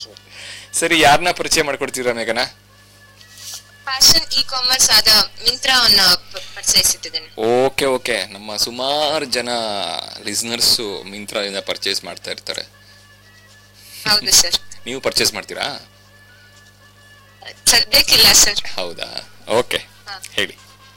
ಸರಿ ಯಾರನ್ನ ಪರಿಚಯ ಮಾಡ್ಕೊಡ್ತೀರಾ ಮೇಘನಾ ಫ್ಯಾಷನ್ ಇ ಕಾಮರ್ಸ್ ಆದ ಮಿಂತ್ರಾವನ್ನ ಪ- ಪರಿಚಯಿಸುತ್ತಿದ್ದೇನೆ ಓಕೆ ಓಕೆ ನಮ್ಮ ಸುಮಾರು ಜನ ಲಿಸ್ನರ್ಸ್ ಮಿಂತ್ರಾದಿಂದ ಪರ್ಚೇಸ್ ಮಾಡ್ತಾ ಇರ್ತಾರೆ ಹೌದು ಸರ್ ನೀವು ಪರ್ಚೇಸ್ ಮಾಡ್ತೀರಾ ಸದ್ಯಕ್ಕಿಲ್ಲ ಸರ್ ಹೌದಾ ಓಕೆ ಹಾ. ಹೇಳಿ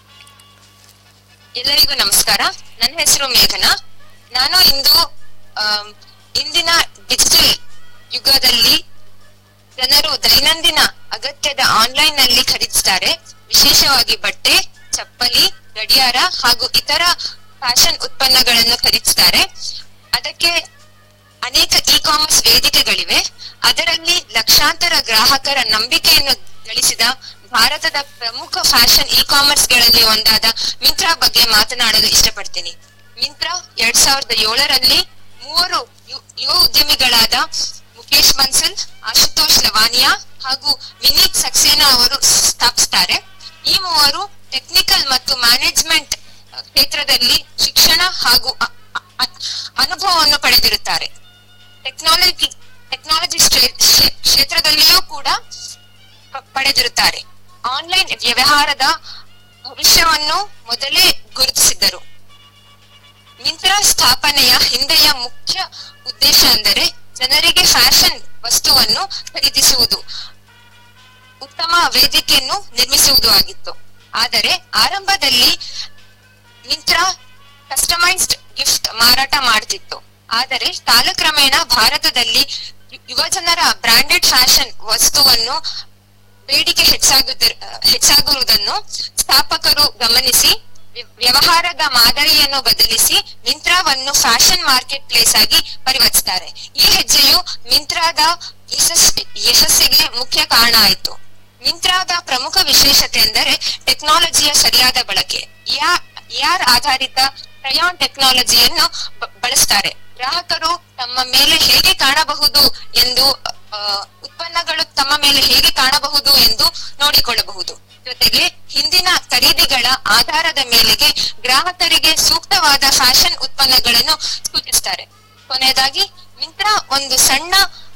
ಎಲ್ಲರಿಗೂ ನಮಸ್ಕಾರ ನನ್ನ ಹೆಸರು ಮೇಘನಾ ನಾನು ಇಂದು ಆಮ್, ಇಂದಿನ ಡಿಜಿಟಲ್ ಯುಗದಲ್ಲಿ ಜನರು ದೈನಂದಿನ ಅಗತ್ಯದ ಆನ್ಲೈನ್ ನಲ್ಲಿ ಖರೀದಿಸ್ತಾರೆ ವಿಶೇಷವಾಗಿ ಬಟ್ಟೆ ಚಪ್ಪಲಿ ಗಡಿಯಾರ ಹಾಗೂ ಇತರ ಫ್ಯಾಷನ್ ಉತ್ಪನ್ನಗಳನ್ನು ಖರೀದಿಸ್ತಾರೆ ಅದಕ್ಕೆ ಅನೇಕ ಇ ಕಾಮರ್ಸ್ ವೇದಿಕೆಗಳಿವೆ ಅದರಲ್ಲಿ ಲಕ್ಷಾಂತರ ಗ್ರಾಹಕರ ನಂಬಿಕೆಯನ್ನು ಗಳಿಸಿದ ಭಾರತದ ಪ್ರಮುಖ ಫ್ಯಾಷನ್ ಇ ಕಾಮರ್ಸ್ ಗಳಲ್ಲಿ ಒಂದಾದ ಮಿಂತ್ರಾ ಬಗ್ಗೆ ಮಾತನಾಡಲು ಇಷ್ಟಪಡ್ತೀನಿ ಮಿಂತ್ರಾ ಎರಡ್ ಸಾವಿರದ ಏಳರಲ್ಲಿ ಮೂವರು ಯು- ಯುವ ಉದ್ಯಮಿಗಳಾದ ಮುಖೇಶ್ ಬನ್ಸಲ್ ಆಶುತೋಷ್ ಲವಾನಿಯಾ ಹಾಗೂ ವಿನೀತ್ ಸಕ್ಸೇನಾ ಅವರು ಸ್ಥಾಪಿಸ್ತಾರೆ ಈ ಮೂವರು ಟೆಕ್ನಿಕಲ್ ಮತ್ತು ಮ್ಯಾನೇಜ್ಮೆಂಟ್ ಕ್ಷೇತ್ರದಲ್ಲಿ ಶಿಕ್ಷಣ ಹಾಗೂ ಅ- ಅ- ಅ- ಅನುಭವವನ್ನು ಪಡೆದಿರುತ್ತಾರೆ ಟೆಕ್ನಾಲಜಿ ಟೆಕ್ನಾಲಜಿ ಕ್ಷೇತ್ರದಲ್ಲಿಯೂ ಕೂಡ ಪ- ಪಡೆದಿರುತ್ತಾರೆ ಆನ್ಲೈನ್ ವ್ಯವಹಾರದ ಭವಿಷ್ಯವನ್ನು ಮೊದಲೇ ಗುರುತಿಸಿದ್ದರು ಮಿಂತ್ರಾ ಸ್ಥಾಪನೆಯ ಹಿಂದೆಯ ಮುಖ್ಯ ಉದ್ದೇಶ ಅಂದರೆ ಜನರಿಗೆ ಫ್ಯಾಷನ್ ವಸ್ತುವನ್ನು ಖರೀದಿಸುವುದು ಉತ್ತಮ ವೇದಿಕೆಯನ್ನು ನಿರ್ಮಿಸುವುದು ಆಗಿತ್ತು ಆದರೆ ಆರಂಭದಲ್ಲಿ ಮಿಂತ್ರಾ ಕಸ್ಟಮೈಸ್ಡ್ ಗಿಫ್ಟ್ ಮಾರಾಟ ಮಾಡ್ತಿತ್ತು ಆದರೆ ಕಾಲಕ್ರಮೇಣ ಭಾರತದಲ್ಲಿ ಯು- ಯುವಜನರ ಬ್ರಾಂಡೆಡ್ ಫ್ಯಾಷನ್ ವಸ್ತುವನ್ನು ಬೇಡಿಕೆ ಹೆಚ್ಚಾಗುತ್ತಿರ ಹೆಚ್ಚಾಗುವುದನ್ನು ಸ್ಥಾಪಕರು ಗಮನಿಸಿ ವ್ಯ- ವ್ಯವಹಾರದ ಮಾದರಿಯನ್ನು ಬದಲಿಸಿ ಮಿಂತ್ರಾವನ್ನು ಫ್ಯಾಷನ್ ಮಾರ್ಕೆಟ್ ಪ್ಲೇಸ್ ಆಗಿ ಪರಿವರ್ತಿಸ್ತಾರೆ ಈ ಹೆಜ್ಜೆಯು ಮಿಂತ್ರಾದ ಯಶಸ್ ಯಶಸ್ಸಿಗೆ ಮುಖ್ಯ ಕಾರಣ ಆಯಿತು ಮಿಂತ್ರಾದ ಪ್ರಮುಖ ವಿಶೇಷತೆ ಎಂದರೆ ಟೆಕ್ನಾಲಜಿಯ ಸರಿಯಾದ ಬಳಕೆ ಆರ್ ಆಧಾರಿತ ಪ್ರಯಾನ್ ಟೆಕ್ನಾಲಜಿಯನ್ನು ಬ- ಬಳಸ್ತಾರೆ ಗ್ರಾಹಕರು ತಮ್ಮ ಮೇಲೆ ಹೇಗೆ ಕಾಣಬಹುದು ಎಂದು ಆ, ಉತ್ಪನ್ನಗಳು ತಮ್ಮ ಮೇಲೆ ಹೇಗೆ ಕಾಣಬಹುದು ಎಂದು ನೋಡಿಕೊಳ್ಳಬಹುದು ಜೊತೆಗೆ ಹಿಂದಿನ ಖರೀದಿಗಳ ಆಧಾರದ ಮೇಲೆಗೆ ಗ್ರಾಹಕರಿಗೆ ಸೂಕ್ತವಾದ ಫ್ಯಾಷನ್ ಉತ್ಪನ್ನಗಳನ್ನು ಸೂಚಿಸ್ತಾರೆ ಕೊನೆಯದಾಗಿ ಮಿಂತ್ರಾ ಒಂದು ಸಣ್ಣ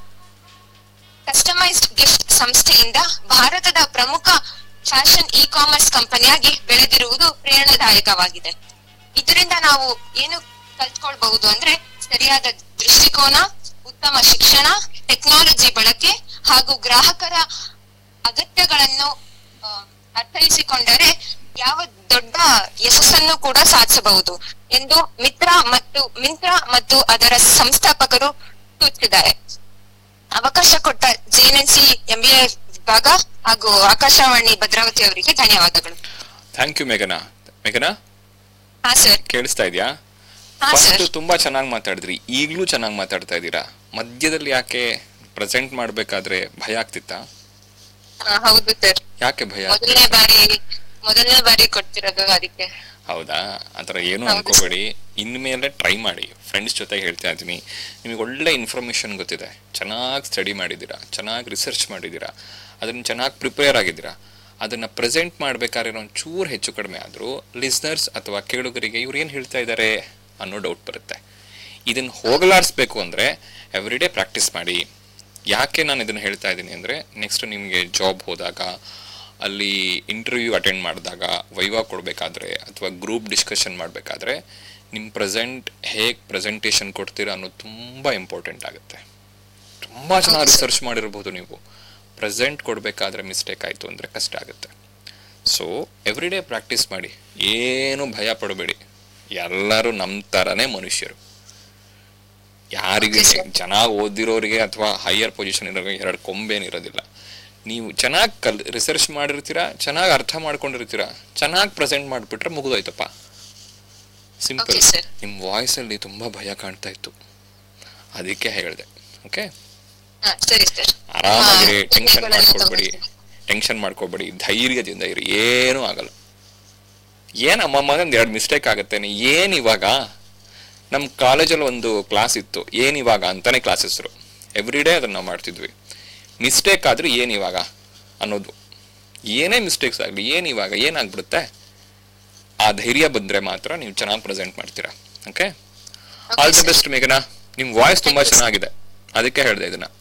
ಕಸ್ಟಮೈಸ್ಡ್ ಗಿಫ್ಟ್ ಸಂಸ್ಥೆಯಿಂದ ಭಾರತದ ಪ್ರಮುಖ ಫ್ಯಾಷನ್ ಇ ಕಾಮರ್ಸ್ ಕಂಪನಿಯಾಗಿ ಬೆಳೆದಿರುವುದು ಪ್ರೇರಣಾದಾಯಕವಾಗಿದೆ ಇದರಿಂದ ನಾವು ಏನು ಕಲ್ತ್ಕೊಳ್ಬಹುದು ಅಂದ್ರೆ ಸರಿಯಾದ ದೃಷ್ಟಿಕೋನ ಉತ್ತಮ ಶಿಕ್ಷಣ ಟೆಕ್ನಾಲಜಿ ಬಳಕೆ ಹಾಗೂ ಗ್ರಾಹಕರ ಅಗತ್ಯಗಳನ್ನು ಆ, ಅರ್ಥೈಸಿಕೊಂಡರೆ ಯಾವ ದೊಡ್ಡ ಯಶಸ್ಸನ್ನು ಕೂಡ ಸಾಧಿಸಬಹುದು ಎಂದು ಮಿತ್ರ ಮತ್ತು ಮಿಂತ್ರ ಮತ್ತು ಅದರ ಸಂಸ್ಥಾಪಕರು ಸೂಚಿಸಿದ್ದಾರೆ ಅವಕಾಶ ಕೊಟ್ಟ ಜೆಎನ್ಎನ್ಸಿ ಎಂಬಿಎ ವಿಭಾಗ ಹಾಗೂ ಆಕಾಶವಾಣಿ ಭದ್ರಾವತಿ ಅವರಿಗೆ ಧನ್ಯವಾದಗಳು ಥ್ಯಾಂಕ್ ಯು ಮೇಘನಾ ಮೇಘನಾ ಹಾ ಸರ್ ಕೇಳಿಸ್ತಾ ಇದೆಯಾ ಹಾ ಫಸ್ಟ್ ಸರ್ ತುಂಬಾ ಚೆನ್ನಾಗಿ ಮಾತಾಡಿದ್ರಿ ಈಗಲೂ ಚೆನ್ನಾಗಿ ಮಾತಾಡ್ತಾ ಇದ್ದೀರಾ ಮಧ್ಯದಲ್ಲಿ ಯಾಕೆ ಪ್ರೆಸೆಂಟ್ ಮಾಡ್ಬೇಕಾದ್ರೆ ಭಯ ಆಗ್ತಿತ್ತಾ ಹೌದು ಸರ್ ಯಾಕೆ ಭಯ ಮೊದಲನೇ ಬಾರಿ ಮೊದಲನೇ ಬಾರಿ ಕೊಡ್ತಿರೋದು ಅದಕ್ಕೆ ಹೌದಾ ಆತರ ಏನು ಹೌದು ಅನ್ಕೋಬೇಡಿ ಇನ್ಮೇಲೆ ಟ್ರೈ ಮಾಡಿ ಫ್ರೆಂಡ್ಸ್ ಜೊತೆ ಹೇಳ್ತಾ ಇದ್ದೀನಿ ನಿಮಗೆ ಒಳ್ಳೆ ಇನ್ಫಾರ್ಮೇಶನ್ ಗೊತ್ತಿದೆ ಚೆನ್ನಾಗಿ ಸ್ಟಡಿ ಮಾಡಿದ್ದೀರಾ ಚೆನ್ನಾಗಿ ರಿಸರ್ಚ್ ಮಾಡಿದ್ದೀರಾ ಅದನ್ನು ಚೆನ್ನಾಗಿ ಪ್ರಿಪೇರ್ ಆಗಿದ್ದೀರಾ ಅದನ್ನ ಪ್ರೆಸೆಂಟ್ ಮಾಡ್ಬೇಕಾದ್ರೆ ಒಂಚೂರು ಹೆಚ್ಚು ಕಡಿಮೆ ಆದರೂ ಲಿಸ್ನರ್ಸ್ ಅಥವಾ ಕೇಳುಗರಿಗೆ ಇವ್ರು ಏನು ಹೇಳ್ತಾ ಇದ್ದಾರೆ ಅನ್ನೋ ಡೌಟ್ ಬರುತ್ತೆ ಇದನ್ನು ಹೋಗಲಾಡಿಸ್ಬೇಕು ಅಂದರೆ ಎವ್ರಿಡೇ ಪ್ರಾಕ್ಟೀಸ್ ಮಾಡಿ ಯಾಕೆ ನಾನು ಇದನ್ನು ಹೇಳ್ತಾ ಇದ್ದೀನಿ ಅಂದರೆ ನೆಕ್ಸ್ಟ್ ನಿಮಗೆ ಜಾಬ್ ಹೋದಾಗ ಅಲ್ಲಿ ಇಂಟರ್ವ್ಯೂ ಅಟೆಂಡ್ ಮಾಡಿದಾಗ ವೈವಾ ಕೊಡಬೇಕಾದ್ರೆ ಅಥವಾ ಗ್ರೂಪ್ ಡಿಸ್ಕಷನ್ ಮಾಡಬೇಕಾದ್ರೆ ನಿಮ್ಮ ಪ್ರೆಸೆಂಟ್ ಹೇಗೆ ಪ್ರೆಸೆಂಟೇಷನ್ ಕೊಡ್ತೀರಾ ಅನ್ನೋದು ತುಂಬ ಇಂಪಾರ್ಟೆಂಟ್ ಆಗುತ್ತೆ ತುಂಬ ಚೆನ್ನಾಗಿ ರಿಸರ್ಚ್ ಮಾಡಿರ್ಬೋದು ನೀವು ಪ್ರೆಸೆಂಟ್ ಕೊಡಬೇಕಾದ್ರೆ ಮಿಸ್ಟೇಕ್ ಆಯಿತು ಅಂದರೆ ಕಷ್ಟ ಆಗುತ್ತೆ ಸೊ ಎವ್ರಿಡೇ ಪ್ರಾಕ್ಟೀಸ್ ಮಾಡಿ ಏನು ಭಯ ಪಡಬೇಡಿ ಎಲ್ಲರೂ ನಮ್ಮ ಥರನೇ ಮನುಷ್ಯರು ಯಾರಿಗೆ Okay, sir. ಚೆನ್ನಾಗಿ ಓದಿರೋರಿಗೆ ಅಥವಾ ಹೈಯರ್ ಪೊಸಿಷನ್ ಇರೋರಿಗೆ ಎರಡು ಕೊಂಬೇನಿರೋದಿಲ್ಲ ನೀವು ಚೆನ್ನಾಗಿ ಕಲ್ ರಿಸರ್ಚ್ ಮಾಡಿರ್ತೀರಾ ಚೆನ್ನಾಗಿ ಅರ್ಥ ಮಾಡ್ಕೊಂಡಿರ್ತೀರಾ ಚೆನ್ನಾಗಿ ಪ್ರೆಸೆಂಟ್ ಮಾಡಿಬಿಟ್ರೆ ಮುಗಿದೋಯ್ತಪ್ಪ ಸಿಂಪಲ್ Okay, sir. ನಿಮ್ಮ ವಾಯ್ಸಲ್ಲಿ ತುಂಬ ಭಯ ಕಾಣ್ತಾ ಇತ್ತು ಅದಕ್ಕೆ ಹೇಳಿದೆ ಓಕೆ ಹಾ ಸರಿ ಸರ್ ಆರಾಮಾಗಿರಿ ಹಾ, ಟೆನ್ಷನ್ ಧನ್ಯವಾದಗಳು ಮಾಡ್ಕೊಳ್ಬೇಡಿ ತಗೊಳ್ತೀನಿ. ಟೆನ್ಷನ್ ಮಾಡ್ಕೋಬೇಡಿ ಧೈರ್ಯದಿಂದ ಇರಿ ಏನೂ ಆಗಲ್ಲ ಏನ್ ಅಮ್ಮಮ್ಮ ಒಂದು ಎರಡು ಮಿಸ್ಟೇಕ್ ಆಗುತ್ತೆ ಏನ್ ಇವಾಗ ನಮ್ಮ ಕಾಲೇಜಲ್ಲಿ ಒಂದು ಕ್ಲಾಸ್ ಇತ್ತು ಏನ್ ಇವಾಗ ಅಂತಾನೆ ಕ್ಲಾಸ್ ಹೆಸರು ಎವ್ರಿ ಡೇ ಅದನ್ನ ನಾವು ಮಾಡ್ತಿದ್ವಿ ಮಿಸ್ಟೇಕ್ ಆದ್ರೂ ಏನ್ ಇವಾಗ ಅನ್ನೋದು ಏನೇ ಮಿಸ್ಟೇಕ್ಸ್ ಆಗಲಿ ಏನ್ ಇವಾಗ ಏನಾಗ್ಬಿಡುತ್ತೆ ಆ ಧೈರ್ಯ ಬಂದ್ರೆ ಮಾತ್ರ ನೀವು ಚೆನ್ನಾಗಿ ಪ್ರೆಸೆಂಟ್ ಮಾಡ್ತೀರಾ okay Okay, all the sir. Best ಮೇಘನಾ ನಿಮ್ ವಾಯ್ಸ್ ತುಂಬಾ Thank you, sir. ಚೆನ್ನಾಗಿದೆ ಅದಕ್ಕೆ ಹೇಳಿದೆ ಇದನ್ನ